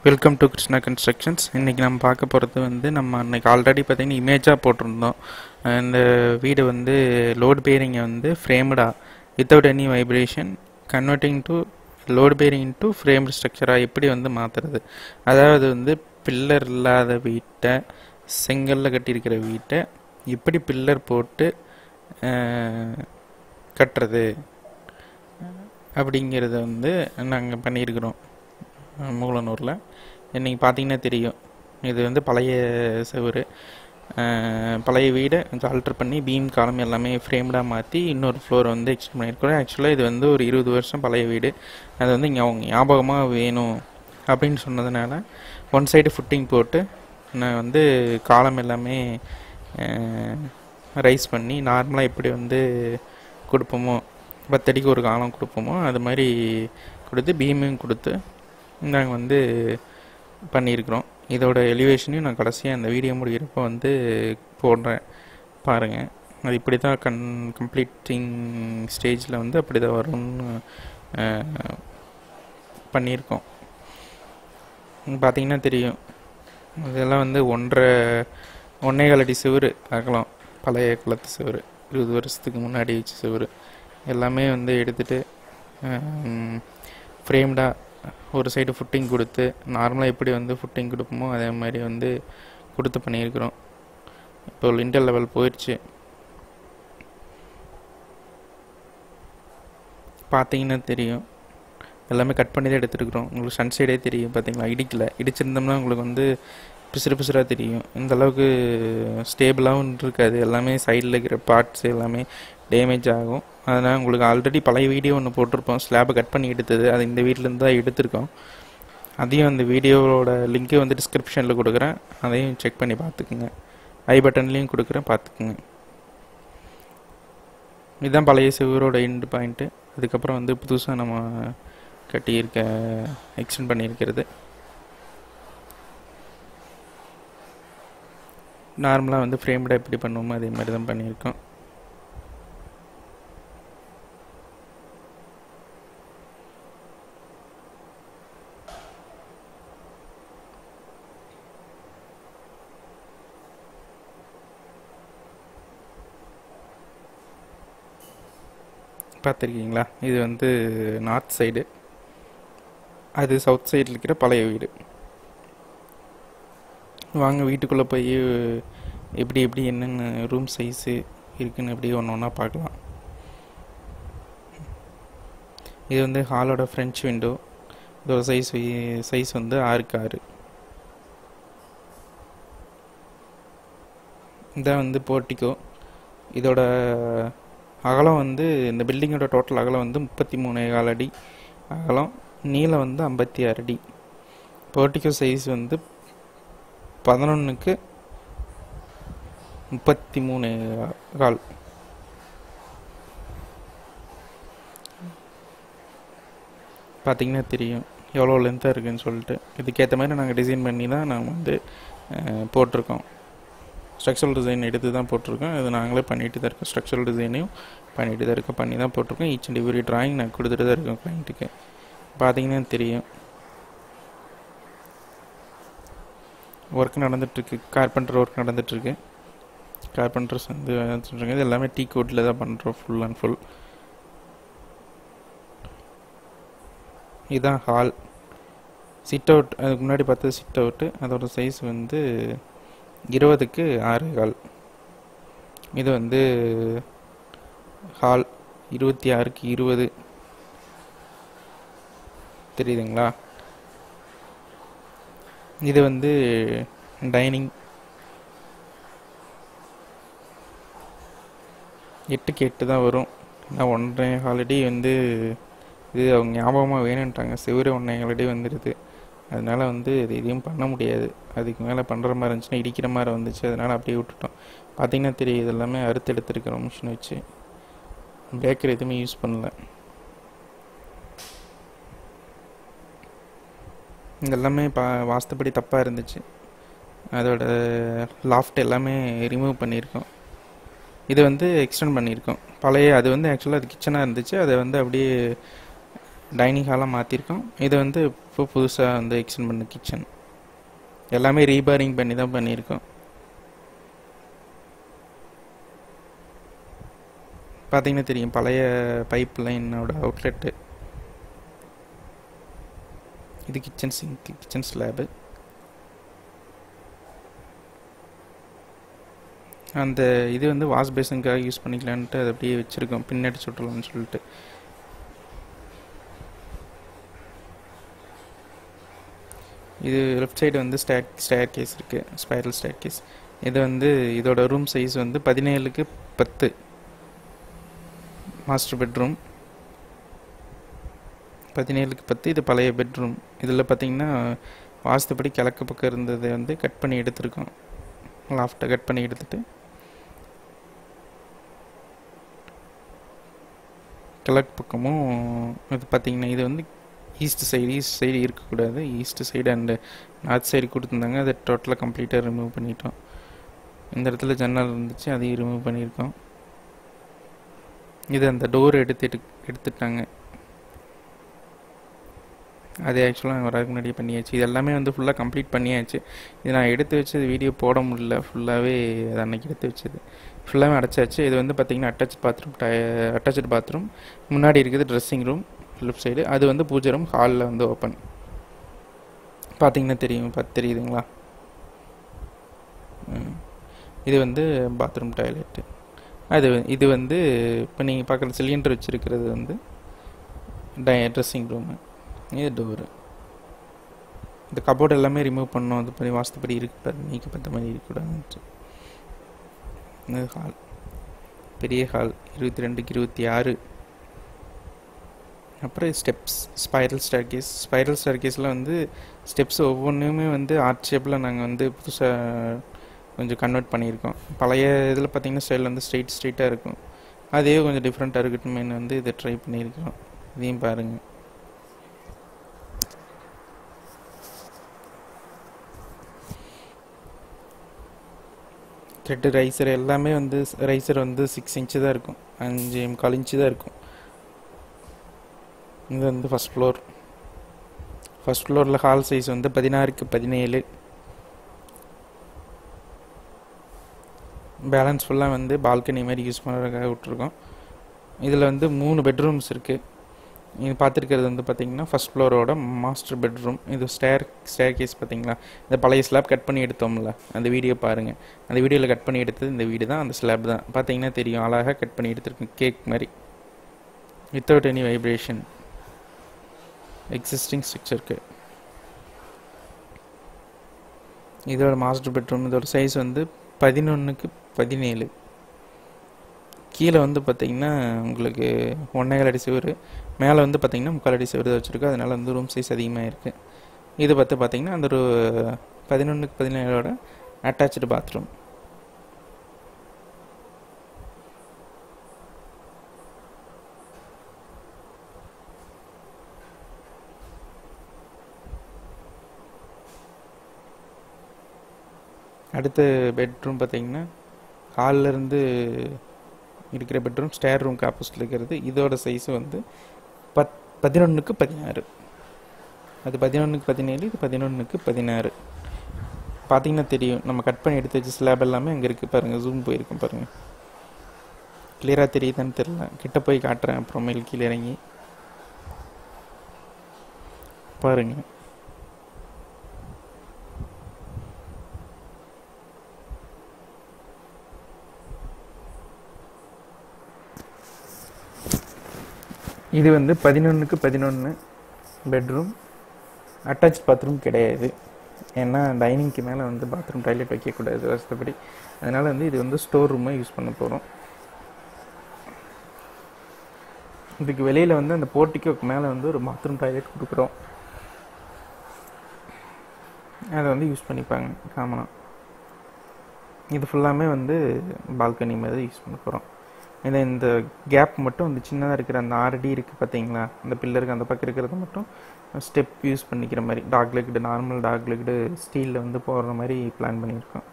Welcome to Krishna constructions இன்றைக்கி நம்ம பார்க்க போகிறது வந்து நம்ம அன்றைக்கி ஆல்ரெடி பார்த்தீங்கன்னா இமேஜாக போட்டிருந்தோம் இந்த வீடு வந்து லோட் பேரிங்கை வந்து ஃப்ரேம்டா without any vibration converting to load bearing to frame ஸ்ட்ரக்சராக எப்படி வந்து மாற்றுறது அதாவது வந்து பில்லர் இல்லாத வீட்டை செங்கல்ல கட்டியிருக்கிற வீட்டை எப்படி பில்லர் போட்டு அஹ், கட்டுறது அப்படிங்கிறத வந்து நாங்கள் பண்ணியிருக்கிறோம் அஹ் மூலனூரில் இன்றைக்கி பார்த்தீங்கன்னா தெரியும் இது வந்து பழைய செவுரு அஹ் பழைய வீடை கொஞ்சம் ஆல்டர் பண்ணி பீம் காலம் எல்லாமே ஃப்ரேம்டாக மாற்றி இன்னொரு ஃப்ளோர் வந்து எக்ஸ்டெண்ட் பண்ணியிருக்கிறோம் ஆக்சுவலாக இது வந்து ஒரு இருபது வருஷம் பழைய வீடு அது வந்து இங்கே அவங்க ஞாபகமாக வேணும் அப்படின்னு சொன்னதுனால ஒன் சைடு ஃபுட்டிங் போட்டு நான் வந்து காலம் எல்லாமே ரைஸ் பண்ணி நார்மலாக எப்படி வந்து கொடுப்போமோ பத்தடிக்கு ஒரு காலம் கொடுப்போமோ அது மாதிரி கொடுத்து பீமையும் கொடுத்து நாங்கள் வந்து பண்ணியிருக்கிறோம் இதோட எலிவேஷனையும் நான் கடைசியாக அந்த வீடியோ முடிகிறப்போ வந்து போடுறேன் பாருங்கள் அது இப்படி தான் கன் கம்ப்ளீட்டிங் ஸ்டேஜில் வந்து அப்படி தான் வரும்னு அஹ், பண்ணியிருக்கோம் இங்க பார்த்தீங்கன்னா தெரியும் இதெல்லாம் வந்து ஒன்றரை ஒன்னே கால் அடி சுவர் அகலம் பழைய காலத்து சுவர் இருபது வருஷத்துக்கு முன்னாடி வச்ச சுவர் எல்லாமே வந்து எடுத்துட்டு ஃப்ரேம்டாக ஒரு சைடு ஃபுட்டிங் கொடுத்து நார்மலாக எப்படி வந்து ஃபுட்டிங் கொடுப்போமோ அதே மாதிரி வந்து கொடுத்து பண்ணியிருக்கிறோம் இப்போ லிண்டல் லெவல் போயிடுச்சு பார்த்தீங்கன்னா தெரியும் எல்லாமே கட் பண்ணி தான் எடுத்துருக்குறோம் உங்களுக்கு சன் சைடே தெரியும் பார்த்தீங்களா இடிக்கல இடிச்சிருந்தோம்னா உங்களுக்கு வந்து பிசுறு பிசுறாக தெரியும் இந்த அளவுக்கு ஸ்டேபிளாகவும் இருக்காது எல்லாமே சைடில் இருக்கிற பார்ட்ஸ் எல்லாமே டேமேஜ் ஆகும் அதனால் உங்களுக்கு ஆல்ரெடி பழைய வீடியோ ஒன்று போட்டிருப்போம் ஸ்லாபை கட் பண்ணி எடுத்தது அது இந்த வீட்டிலேருந்து தான் எடுத்திருக்கோம் அதையும் அந்த வீடியோவோட லிங்க்கு வந்து டிஸ்கிரிப்ஷனில் கொடுக்குறேன் அதையும் செக் பண்ணி பார்த்துக்குங்க ஐ பட்டன்லேயும் கொடுக்குறேன் பார்த்துக்குங்க இதுதான் பழைய சிவரோட எண்டு பாயிண்ட்டு அதுக்கப்புறம் வந்து புதுசாக நம்ம கட்டியிருக்க எக்ஸ்டெண்ட் பண்ணியிருக்கிறது நார்மலாக வந்து ஃப்ரேம்டாக எப்படி பண்ணுவோமோ அதே மாதிரி தான் பண்ணியிருக்கோம் பார்த்துருக்கீங்களா இது வந்து நார்த் சைடு அது சவுத் சைடில் இருக்கிற பழைய வீடு வாங்க வீட்டுக்குள்ளே போய் எப்படி எப்படி என்னென்ன ரூம் சைஸு இருக்குன்னு அப்படியே ஒன்று ஒன்றா பார்க்கலாம் இது வந்து ஹாலோட ஃப்ரெஞ்ச் விண்டோ இதோட சைஸ் சைஸ் வந்து ஆறுக்கு ஆறு இதான் வந்து போர்ட்டிகோ இதோட அகலம் வந்து இந்த பில்டிங்கோட டோட்டல் அகலம் வந்து முப்பத்தி மூணு கால் அடி அகலம் நீளம் வந்து ஐம்பத்தி ஆறு அடி போர்ட்டிகோ சைஸ் வந்து பதினொன்றுக்கு முப்பத்தி மூணு கால் பார்த்தீங்கன்னா தெரியும் எவ்வளோ லென்த்தாக இருக்குன்னு சொல்லிட்டு இதுக்கேற்ற மாதிரி நாங்கள் டிசைன் பண்ணி தான் நாங்கள் வந்து அஹ், போட்டிருக்கோம் ஸ்ட்ரக்சரல் டிசைன் எடுத்து தான் போட்டிருக்கோம் இது நாங்களே பண்ணிட்டு தான் இருக்கோம் ஸ்ட்ரக்சரல் டிசைனையும் பண்ணிட்டு தான் இருக்கோம் பண்ணி தான் போட்டிருக்கோம் ஈச் அண்ட் எவ்ரி டிராயிங் நான் கொடுத்துட்டு தான் இருக்கோம் கிளைண்ட்டுக்கு பார்த்தீங்கன்னா தெரியும் ஒர்க் நடந்துட்டுருக்கு கார்பெண்டர் ஒர்க் நடந்துட்டுருக்கு கார்பெண்டர்ஸ் வந்து சொல்கிறாங்க இது எல்லாமே டீ கோட்டில் தான் பண்ணுறோம் ஃபுல் அண்ட் ஃபுல் இதுதான் ஹால் சிட் அவுட் அதுக்கு முன்னாடி பார்த்தது சிட் அவுட்டு அதோட சைஸ் வந்து இருபதுக்கு ஆறு கால் இது வந்து ஹால் இருபத்தி ஆறுக்கு இருபது தெரியுதுங்களா இது வந்து டைனிங் எட்டுக்கு எட்டு தான் வரும் நான் ஒன்றரை ஹாலடி வந்து இது அவங்க ஞாபகமாக வேணுன்ட்டாங்க செவ்வறு ஒன்றரை ஹாலடி வந்துடுது அதனால வந்து இது எதையும் பண்ண முடியாது அதுக்கு மேலே பண்ணுற மாதிரி இருந்துச்சுன்னா இடிக்கிற மாதிரி வந்துச்சு அதனால அப்படியே விட்டுட்டோம் பார்த்தீங்கன்னா தெரியும் இது எல்லாமே அறுத்து எடுத்துருக்கிறோம் மிஷின் வச்சு பேக்கர் எதுவுமே யூஸ் பண்ணல இதெல்லாமே பா வாஸ்துப்படி தப்பாக இருந்துச்சு அதோட லாஃப்ட் எல்லாமே ரிமூவ் பண்ணியிருக்கோம் இது வந்து எக்ஸ்டெண்ட் பண்ணியிருக்கோம் பழைய அது வந்து ஆக்சுவலாக அது கிச்சனாக இருந்துச்சு அதை வந்து அப்படியே டைனிங் ஹாலாக மாற்றிருக்கோம் இது வந்து இப்போ புதுசாக வந்து எக்ஸ்டெண்ட் பண்ண கிச்சன் எல்லாமே ரீபாரிங் பண்ணி தான் பண்ணியிருக்கோம் பார்த்தீங்கன்னா தெரியும் பழைய பைப் லைனோட அவுட்லெட்டு இது கிச்சன் சிங்க் கிச்சன் ஸ்லாபு அந்த இது வந்து வாஷ் பேசனுக்காக யூஸ் பண்ணிக்கலான்ட்டு அதை அப்படியே வச்சுருக்கோம் பின்னாடி சுட்டலாம்னு சொல்லிட்டு இது லெஃப்ட் சைடு வந்து ஸ்டேர் ஸ்டேர் கேஸ் இருக்குது ஸ்பைரல் ஸ்டேர் கேஸ் இது வந்து இதோட ரூம் சைஸ் வந்து பதினேழுக்கு பத்து மாஸ்டர் பெட்ரூம் பதினேழுக்கு பத்து இது பழைய பெட்ரூம் இதில் பார்த்தீங்கன்னா வாஸ்துப்படி கிழக்கு பக்கம் இருந்ததை வந்து கட் பண்ணி எடுத்திருக்கோம் லாஃப்ட்டை கட் பண்ணி எடுத்துட்டு கிழக்கு பக்கமும் இது பார்த்தீங்கன்னா இது வந்து ஈஸ்ட் சைடு ஈஸ்ட் சைடு இருக்கக்கூடாது east side and north side கொடுத்துருந்தாங்க அதை டோட்டலாக கம்ப்ளீட்டாக ரிமூவ் பண்ணிட்டோம் இந்த இடத்துல ஜன்னல் இருந்துச்சு அதையும் ரிமூவ் பண்ணியிருக்கோம் இது அந்த டோர் எடுத்துட்டு எடுத்துட்டாங்க அது ஆக்சுவலாக வரதுக்கு முன்னாடியே பண்ணியாச்சு இது எல்லாமே வந்து ஃபுல்லாக கம்ப்ளீட் பண்ணியாச்சு இது நான் எடுத்து வச்சது வீடியோ போட முடியல ஃபுல்லாகவே அது அன்னைக்கு எடுத்து வச்சது ஃபுல்லாகவே அடைச்சாச்சு இது வந்து பார்த்தீங்கன்னா அட்டாச் பாத்ரூம் டய அட்டாச்சு பாத்ரூம் முன்னாடி இருக்குது ட்ரெஸ்ஸிங் ரூம் லெஃப்ட் சைடு அது வந்து பூஜை ரூம் ஹாலில் வந்து ஓப்பன் பார்த்தீங்கன்னா தெரியும் பார்த்து தெரியுதுங்களா ம். இது வந்து பாத்ரூம் டாய்லெட்டு அது இது வந்து இப்போ நீங்கள் பார்க்குற சிலிண்டர் வச்சுருக்கிறது வந்து டை ட்ரெஸ்ஸிங் ரூமு இது டோரு இந்த கபோர்டு எல்லாமே ரிமூவ் பண்ணோம் அது பண்ணி வாஸ்துப்படி இருக்கு பாரு நீக்கப்பட்ட மாதிரி இருக்கக்கூடாதுன்ட்டு இது ஹால் பெரிய ஹால் இருபத்தி ரெண்டுக்கு இருபத்தி ஆறு அப்புறம் steps spiral staircase spiral ஸ்டார் கேஸில் வந்து ஸ்டெப்ஸ் ஒவ்வொன்றுமே வந்து ஆர்ட் ஷேப்பில் நாங்கள் வந்து புதுசாக கொஞ்சம் கன்வெர்ட் பண்ணியிருக்கோம் பழைய இதில் பார்த்தீங்கன்னா ஸ்டைல் வந்து ஸ்ட்ரெயிட் ஸ்ட்ரெயிட்டாக இருக்கும் அதே கொஞ்சம் டிஃப்ரெண்ட்டாக இருக்கட்டுமேனு வந்து இதை ட்ரை பண்ணியிருக்கோம் இதையும் பாருங்கள் த்ரெட்டு ரைசர் எல்லாமே வந்து ரைசர் வந்து சிக்ஸ் இன்ச்சு தான் இருக்கும் அஞ்சு முக்கால் இன்ச்சு தான் இருக்கும் இது வந்து ஃபஸ்ட் ஃப்ளோர் ஃபஸ்ட் ஃப்ளோரில் ஹால் சைஸ் வந்து பதினாறுக்கு பதினேழு பேலன்ஸ் ஃபுல்லாக வந்து பால்கனி மாதிரி யூஸ் பண்ணுறதுக்காக விட்ருக்கோம் இதில் வந்து மூணு பெட்ரூம்ஸ் இருக்குது இது பார்த்துருக்கிறது வந்து பார்த்தீங்கன்னா ஃபஸ்ட் ஃப்ளோரோட மாஸ்டர் பெட்ரூம் இது ஸ்டேர் ஸ்டேர் கேஸ் பார்த்தீங்களா இந்த பழைய ஸ்லாப் கட் பண்ணி எடுத்தோம்ல அந்த வீடியோ பாருங்கள் அந்த வீடியோவில் கட் பண்ணி எடுத்தது இந்த வீடு தான் அந்த ஸ்லாப் தான் பார்த்தீங்கன்னா தெரியும் அழகாக கட் பண்ணி எடுத்திருக்கோம் கேக் மாதிரி வித்தவுட் எனி வைப்ரேஷன் எக்ஸிஸ்டிங் ஸ்ட்ரக்சருக்கு இதோட மாஸ்டர் பெட்ரூம் இதோட சைஸ் வந்து பதினொன்றுக்கு பதினேழு கீழே வந்து பார்த்தீங்கன்னா உங்களுக்கு ஒன்றேகால் அடி சுவர் மேலே வந்து பார்த்தீங்கன்னா முக்கால் அடி சுவர் வச்சுருக்கோம் அதனால வந்து ரூம் சைஸ் அதிகமாக இருக்குது இது பார்த்து பார்த்தீங்கன்னா அந்த ஒரு பதினொன்றுக்கு பதினேழோட அட்டாச்சு பாத்ரூம் அடுத்த பெட்ரூம் பார்த்தீங்கன்னா ஹாலில் இருந்து இருக்கிற பெட்ரூம் ஸ்டேர் ரூம்க்கு ஆப்போசிட்டில் இருக்கிறது இதோட சைஸ் வந்து பத் பதினொன்றுக்கு பதினாறு அது பதினொன்றுக்கு பதினேழு இது பதினொன்றுக்கு பதினாறு பார்த்தீங்கன்னா தெரியும் நம்ம கட் பண்ணி எடுத்து வச்ச ஸ்லாப் எல்லாமே அங்கே இருக்குது பாருங்கள் ஜூம் போயிருக்கும் பாருங்கள் கிளியராக தெரியுதான்னு தெரியல கிட்ட போய் காட்டுறேன் அப்புறமேல் கீழே இறங்கி பாருங்க இது வந்து பதினொன்றுக்கு பதினொன்று பெட்ரூம் அட்டாச் பாத்ரூம் கிடையாது ஏன்னா டைனிங்க்கு மேலே வந்து பாத்ரூம் டாய்லெட் வைக்கக்கூடாது வசதிப்படி அதனால் வந்து இது வந்து ஸ்டோர் ரூமாக யூஸ் பண்ண போகிறோம் இதுக்கு வெளியில் வந்து அந்த போர்ட்டிக்கு மேலே வந்து ஒரு பாத்ரூம் டாய்லெட் கொடுக்குறோம் அதை வந்து யூஸ் பண்ணிப்பாங்க காமனாக இது ஃபுல்லாமே வந்து பால்கனி மாதிரி யூஸ் பண்ண போகிறோம் இதில் இந்த கேப் மட்டும் இந்த சின்னதாக இருக்கிற அந்த ஆறு இருக்குது பார்த்தீங்களா அந்த பில்லருக்கு அந்த பக்கம் இருக்கிறது மட்டும் ஸ்டெப் யூஸ் பண்ணிக்கிற மாதிரி dog legged normal dog legged ஸ்டீலில் வந்து போடுற மாதிரி பிளான் பண்ணியிருக்கோம்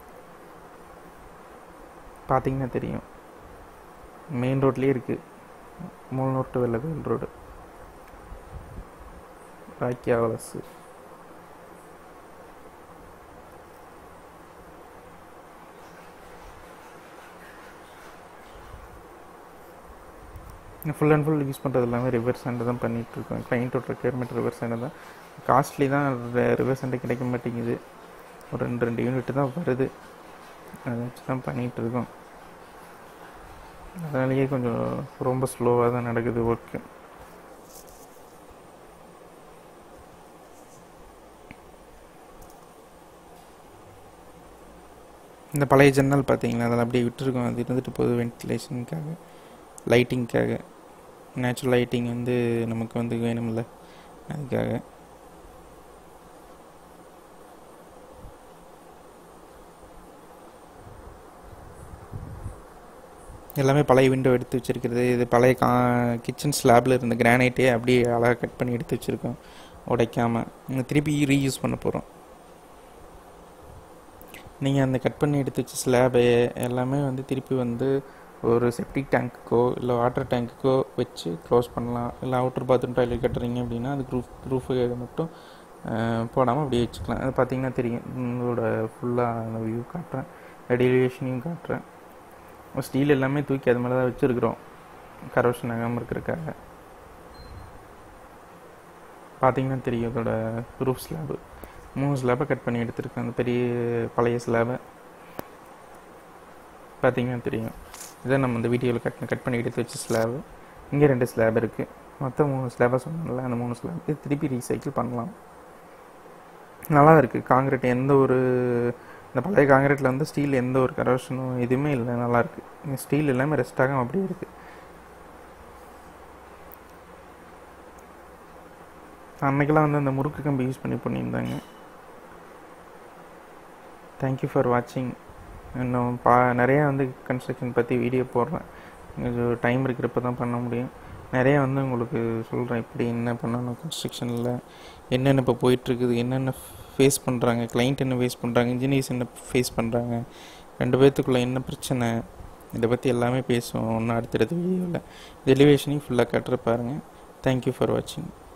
பார்த்தீங்கன்னா தெரியும் மெயின் ரோட்லேயே இருக்குது Moolanur to Vellavel road Rakkiya Valasu full and full use பண்ணுறது எல்லாமே ரிவர்ஸ் ஹேண்டு தான் பண்ணிகிட்டு இருக்கோம் கிளைண்ட்டோட ரெக்யர்மெண்ட் ரிவர்ஸ் ஹேண்டு தான் காஸ்ட்லி தான் ரிவர்ஸ் ஹேண்டு கிடைக்க மாட்டேங்குது ஒரு ரெண்டு ரெண்டு யூனிட் தான் வருது அதை வச்சு தான் பண்ணிகிட்டு இருக்கோம் அதனாலேயே கொஞ்சம் ரொம்ப ஸ்லோவாக தான் நடக்குது ஒர்க்கு இந்த பழைய ஜன்னல் பார்த்தீங்களா அதெல்லாம் அப்படியே விட்டுருக்கோம் அது இருந்துட்டு போகுது வென்டிலேஷனுக்காக லைட்டிங்க்காக நேச்சுரல் லைட்டிங் வந்து நமக்கு வந்து வேணும்ல அதுக்காக எல்லாமே பழைய விண்டோ எடுத்து வச்சிருக்கிறது இது பழைய கா கிச்சன் ஸ்லாபில் இருந்த கிரானைட்டே அப்படியே அழகாக கட் பண்ணி எடுத்து வச்சுருக்கோம் உடைக்காமல் திருப்பி ரீயூஸ் பண்ண போகிறோம் நீங்கள் அந்த கட் பண்ணி எடுத்து வச்ச ஸ்லாபு எல்லாமே வந்து திருப்பி வந்து ஒரு செப்டிக் டேங்க்குக்கோ இல்லை வாட்டர் டேங்க்குக்கோ வச்சு க்ளோஸ் பண்ணலாம் இல்லை அவுட்டர் பாத்ரூம் டாய்லெட் கட்டுறீங்க அப்படின்னா அதுக்கு ரூஃப் ரூஃபு மட்டும் போடாமல் அப்படியே வச்சுக்கலாம் அது பார்த்தீங்கன்னா தெரியும் உங்களோட ஃபுல்லாக அந்த வியூ காட்டுறேன் ரெடிலேஷனையும் காட்டுறேன் ஸ்டீல் எல்லாமே தூக்கி அது மேலே தான் வச்சுருக்குறோம் கரோஷன் ஆகாமல் இருக்கிறதுக்காக பார்த்தீங்கன்னா தெரியும் அதோட ரூஃப் ஸ்லாபு மூணு ஸ்லாபை கட் பண்ணி எடுத்திருக்கேன் அந்த பெரிய பழைய ஸ்லாபை பார்த்தீங்கன்னா தெரியும் இதை நம்ம இந்த வீடியோவில் கட் கட் பண்ணி எடுத்து வச்ச ஸ்லாபு இங்கே ரெண்டு ஸ்லாப் இருக்குது மொத்தம் மூணு ஸ்லாபாக சொன்னல அந்த மூணு ஸ்லாப் இது திருப்பி ரீசைக்கிள் பண்ணலாம் நல்லா இருக்குது காங்கிரீட் எந்த ஒரு இந்த பழைய காங்கிரீட்டில் வந்து ஸ்டீல் எந்த ஒரு கரோஷனும் எதுவுமே இல்லை நல்லாயிருக்கு ஸ்டீல் எல்லாமே ரெஸ்ட் ஆகாமல் அப்படியே இருக்குது அன்னைக்கெல்லாம் வந்து அந்த முறுக்கு கம்பி யூஸ் பண்ணி பண்ணியிருந்தாங்க தேங்க்யூ ஃபார் வாட்சிங் இன்னும் பா நிறையா வந்து கன்ஸ்ட்ரக்ஷன் பற்றி வீடியோ போடுறேன் கொஞ்சம் டைம் இருக்கிறப்ப தான் பண்ண முடியும் நிறையா வந்து உங்களுக்கு சொல்கிறேன் இப்படி என்ன பண்ணணும் கன்ஸ்ட்ரக்ஷனில் என்னென்ன இப்போ போயிட்டுருக்குது என்னென்ன ஃபேஸ் பண்ணுறாங்க கிளைண்ட் என்ன ஃபேஸ் பண்ணுறாங்க இன்ஜினியர்ஸ் என்ன ஃபேஸ் பண்ணுறாங்க ரெண்டு பேர்த்துக்குள்ளே என்ன பிரச்சனை இதை பற்றி எல்லாமே பேசுவோம் ஒன்று அடுத்தடுத்த வீடியோவில் எலிவேஷனையும் ஃபுல்லாக கட்டுற பாருங்கள் தேங்க்யூ ஃபார் வாட்சிங்